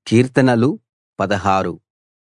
కీర్తనలు 16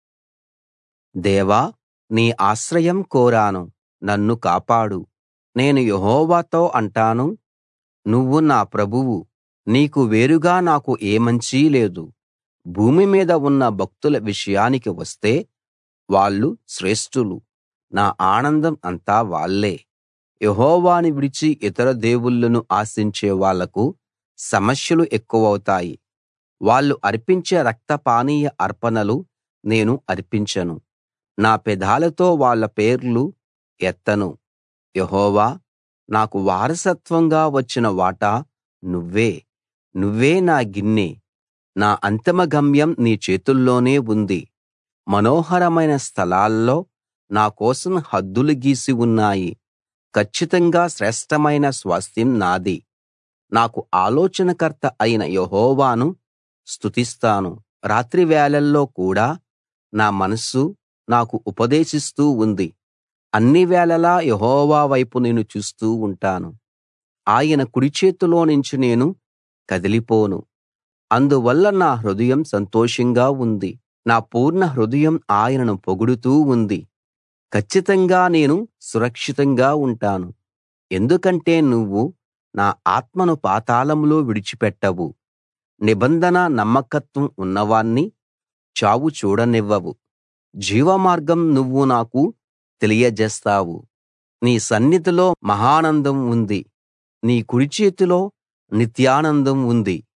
దేవా నీ ఆశ్రయం కోరాను నన్ను కాపాడు నేను యెహోవాతో అంటాను నువ్వు నా ప్రభువు నీకు వేరుగా నాకు ఏ మంచీ లేదు భూమి మీద ఉన్న భక్తుల విషయానికి వస్తే వాళ్ళు శ్రేష్ఠులు నా ఆనందం అంతా వాళ్ళే యెహోవాను విడిచి ఇతర దేవుళ్ళను ఆశించే వాళ్లకు సమస్యలు ఎక్కువౌతాయి వాళ్ళు అర్పించే రక్తపానీయ అర్పణలు నేను అర్పించను నా పెదాలతో వాళ్ళ పేర్లు ఎత్తను యెహోవా నాకు వారసత్వంగా వచ్చిన వాటా నువ్వే నువ్వే నా గిన్నె నా అంతిమ గమ్యం నీ చేతుల్లోనే ఉంది మనోహరమైన స్థలాల్లో నా కోసం హద్దులు గీసి ఉన్నాయి కచ్చితంగా శ్రేష్ఠమైన స్వాస్థ్యం నాది నాకు ఆలోచనకర్త అయిన యెహోవాను స్తుతిస్తాను రాత్రి వేళల్లో కూడా నా మనస్సు నాకు ఉపదేశిస్తూ ఉంది అన్ని వేళలా యెహోవా వైపు నేను చూస్తూ ఉంటాను ఆయన కుడిచేతిలో నుంచి నేను కదిలిపోను అందువల్ల నా హృదయం సంతోషంగా ఉంది నా పూర్ణ హృదయం ఆయనను పొగుడుతూ ఉంది కచ్చితంగా నేను సురక్షితంగా ఉంటాను ఎందుకంటే నువ్వు నా ఆత్మను పాతాళంలో విడిచిపెట్టవు నిబంధన నమ్మకత్వం ఉన్నవాణ్ణి చావు చూడనివ్వవు జీవమార్గం నువ్వు నాకు తెలియజేస్తావు నీ సన్నిధిలో మహానందం ఉంది నీ కుడిచేతిలో నిత్యానందం ఉంది